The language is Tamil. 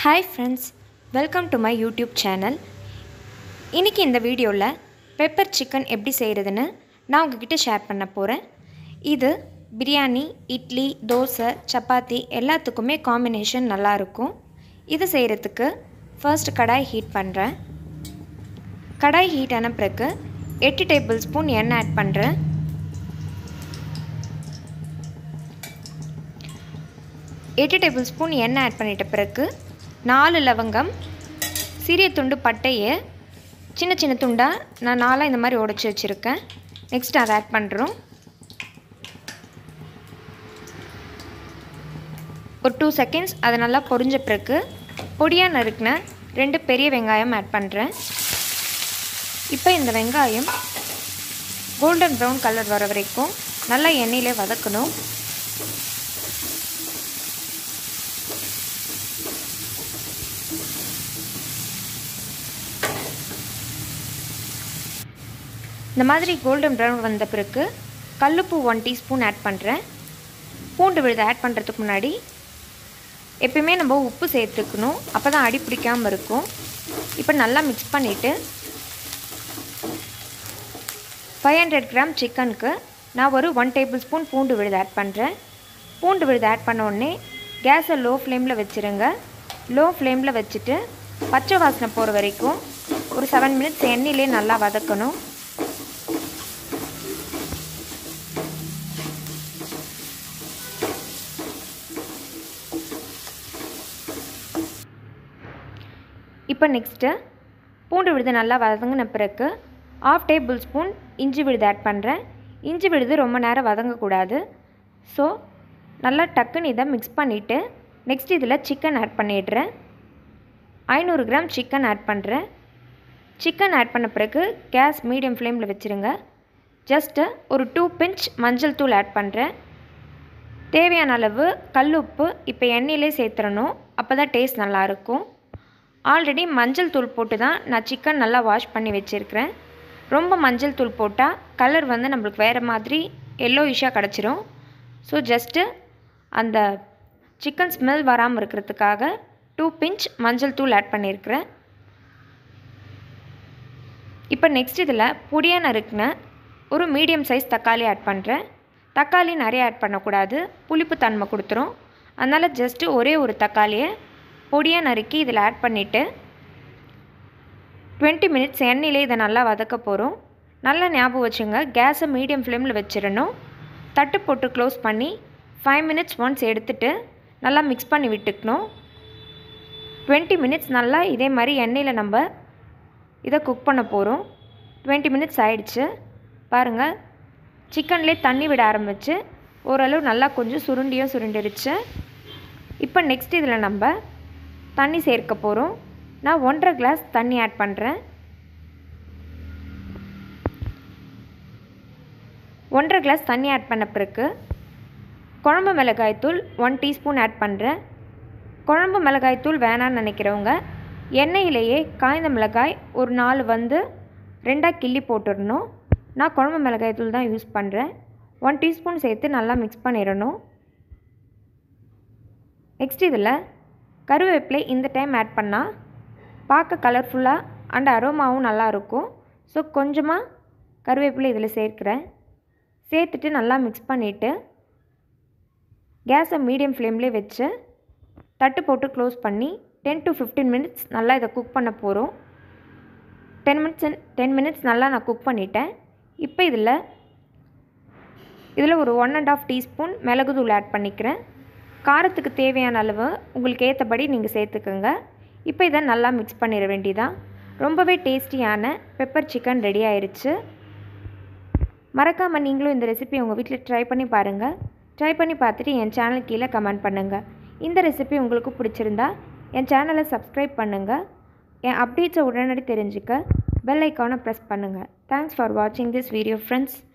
hi friends welcome to my YouTube channel இன்றைக்கி இந்த வீடியோவில் பெப்பர் சிக்கன் எப்படி செய்கிறதுன்னு நான் உங்ககிட்ட ஷேர் பண்ண போகிறேன் இது பிரியாணி இட்லி தோசை சப்பாத்தி எல்லாத்துக்குமே காம்பினேஷன் நல்லாயிருக்கும் இது செய்கிறதுக்கு ஃபர்ஸ்ட் கடாய் ஹீட் பண்ணுறேன் கடாய் ஹீட் ஆன பிறகு எட்டு டேபிள் ஸ்பூன் எண்ணெய் ஆட் பண்ணுறேன் எட்டு டேபிள் ஸ்பூன் எண்ணெய் ஆட் பண்ணிட்ட பிறகு நாலு லவங்கம் சிறிய துண்டு பட்டையை சின்ன சின்ன துண்டாக நான் நாலாக இந்த மாதிரி உடச்சி வச்சுருக்கேன் நெக்ஸ்ட் அதை ஆட் பண்ணுறோம் ஒரு டூ செகண்ட்ஸ் அதை நல்லா பொரிஞ்ச பிறகு பொடியாக நறுக்கின ரெண்டு பெரிய வெங்காயம் ஆட் பண்ணுறேன் இப்போ இந்த வெங்காயம் கோல்டன் ப்ரௌன் கலர் வர வரைக்கும் நல்லா எண்ணெயிலே வதக்கணும் இந்த மாதிரி கோல்டன் ப்ரௌன் வந்த பிறகு கல்லுப்பு ஒன் டீஸ்பூன் ஆட் பண்ணுறேன் பூண்டு விழுதை ஆட் பண்ணுறதுக்கு முன்னாடி எப்பயுமே நம்ம உப்பு சேர்த்துக்கணும் அப்போ தான் அடி பிடிக்காமல் இருக்கும் இப்போ நல்லா மிக்ஸ் பண்ணிவிட்டு ஃபைவ் ஹண்ட்ரட் கிராம் சிக்கனுக்கு நான் ஒரு ஒன் டேபிள் ஸ்பூன் பூண்டு விழுது ஆட் பண்ணுறேன் பூண்டு விழுது ஆட் பண்ண உடனே கேஸை லோ ஃப்ளேமில் வச்சுருங்க லோ ஃப்ளேமில் வச்சுட்டு பச்சை வாசனை போகிற வரைக்கும் ஒரு செவன் மினிட்ஸ் எண்ணெயிலே நல்லா வதக்கணும் இப்போ நெக்ஸ்ட்டு பூண்டு விழுது நல்லா வதங்கின பிறகு ஆஃப் டேபிள் ஸ்பூன் இஞ்சி விழுது ஆட் பண்ணுறேன் இஞ்சி விழுது ரொம்ப நேரம் வதங்கக்கூடாது ஸோ நல்லா டக்குன்னு இதை மிக்ஸ் பண்ணிவிட்டு நெக்ஸ்ட் இதில் சிக்கன் ஆட் பண்ணிடுறேன் ஐநூறு கிராம் சிக்கன் ஆட் பண்ணுறேன் சிக்கன் ஆட் பண்ண பிறகு கேஸ் மீடியம் ஃப்ளேமில் வச்சுருங்க ஜஸ்ட்டு ஒரு டூ பிஞ்ச் மஞ்சள் தூள் ஆட் பண்ணுறேன் தேவையான அளவு கல் உப்பு இப்போ எண்ணெயிலே சேர்த்துறணும் அப்போ தான் டேஸ்ட் நல்லாயிருக்கும் ஆல்ரெடி மஞ்சள் தூள் போட்டு தான் நான் சிக்கன் நல்லா வாஷ் பண்ணி வச்சுருக்கிறேன் ரொம்ப மஞ்சள் தூள் போட்டால் கலர் வந்து நம்மளுக்கு வேறு மாதிரி எல்லோ இஷ்ஷாக கிடச்சிரும் ஸோ ஜஸ்ட்டு அந்த சிக்கன் ஸ்மெல் வராமல் இருக்கிறதுக்காக டூ பிஞ்ச் மஞ்சள் தூள் ஆட் பண்ணியிருக்கிறேன் இப்போ நெக்ஸ்ட் இதில் பொடியாக நறுக்குன ஒரு மீடியம் சைஸ் தக்காளி ஆட் பண்ணுறேன் தக்காளி நிறைய ஆட் பண்ணக்கூடாது புளிப்பு தன்மை கொடுத்துரும் அதனால் ஜஸ்ட்டு ஒரே ஒரு தக்காளியை பொடியாக நறுக்கி இதில் ஆட் பண்ணிவிட்டு டுவெண்ட்டி மினிட்ஸ் எண்ணெயிலே இதை நல்லா வதக்க போகிறோம் நல்லா ஞாபகம் வச்சுங்க கேஸை மீடியம் ஃப்ளேமில் வச்சிடணும் தட்டு போட்டு க்ளோஸ் பண்ணி ஃபைவ் மினிட்ஸ் ஒன்ஸ் எடுத்துட்டு நல்லா மிக்ஸ் பண்ணி விட்டுக்கணும் டுவெண்ட்டி மினிட்ஸ் நல்லா இதே மாதிரி எண்ணெயில் நம்ம இதை குக் பண்ண போகிறோம் டுவெண்ட்டி மினிட்ஸ் ஆயிடுச்சு பாருங்கள் சிக்கன்லேயே தண்ணி விட ஆரம்பிச்சு ஓரளவு நல்லா கொஞ்சம் சுருண்டியும் சுருண்டிருச்சு இப்போ நெக்ஸ்ட் இதில் நம்ம தண்ணி சேர்க்க போகிறோம் நான் ஒன்றரை கிளாஸ் தண்ணி ஆட் பண்ணுறேன் ஒன்றரை கிளாஸ் தண்ணி ஆட் பண்ண பிறகு குழம்பு மிளகாய்த்தூள் ஒன் டீஸ்பூன் ஆட் பண்ணுறேன் குழம்பு மிளகாய்த்தூள் வேணான்னு நினைக்கிறவங்க எண்ணெயிலேயே காய்ந்த மிளகாய் ஒரு நாலு வந்து ரெண்டாக கிள்ளி போட்டுடணும் நான் குழம்பு மிளகாய்த்தூள் தான் யூஸ் பண்ணுறேன் ஒன் டீஸ்பூன் சேர்த்து நல்லா மிக்ஸ் பண்ணிடணும் நெக்ஸ்ட் இதில் கருவேப்பிலை இந்த டைம் ஆட் பண்ணால் பார்க்க கலர்ஃபுல்லாக அண்ட் அரோமாவும் நல்லாயிருக்கும் ஸோ கொஞ்சமாக கருவேப்பிலை இதில் சேர்க்குறேன் சேர்த்துட்டு நல்லா மிக்ஸ் பண்ணிவிட்டு கேஸை மீடியம் ஃப்ளேம்லேயே வச்சு தட்டு போட்டு க்ளோஸ் பண்ணி டென் டு ஃபிஃப்டீன் மினிட்ஸ் நல்லா இதை குக் பண்ண போகிறோம் டென் மினிட்ஸ் டென் மினிட்ஸ் நல்லா நான் குக் பண்ணிட்டேன் இப்போ இதில் இதில் ஒரு ஒன் அண்ட் ஆஃப் டீஸ்பூன் மிளகுதூள் ஆட் பண்ணிக்கிறேன் காரத்துக்கு தேவையான அளவு உங்களுக்கு ஏற்றபடி நீங்கள் சேர்த்துக்கோங்க இப்போ இதை நல்லா மிக்ஸ் பண்ணிட வேண்டியதான் ரொம்பவே டேஸ்டியான பெப்பர் சிக்கன் ரெடி ஆயிடுச்சு மறக்காமல் நீங்களும் இந்த ரெசிபி உங்கள் வீட்டில் ட்ரை பண்ணி பாருங்கள் ட்ரை பண்ணி பார்த்துட்டு என் சேனல் கீழே கமெண்ட் பண்ணுங்கள் இந்த ரெசிபி உங்களுக்கு பிடிச்சிருந்தா என் சேனலை சப்ஸ்கிரைப் பண்ணுங்கள் என் அப்டேட்ஸை உடனடி தெரிஞ்சுக்க பெல் ஐக்கானை ப்ரெஸ் பண்ணுங்கள் தேங்க்ஸ் ஃபார் வாட்சிங் திஸ் வீடியோ ஃப்ரெண்ட்ஸ்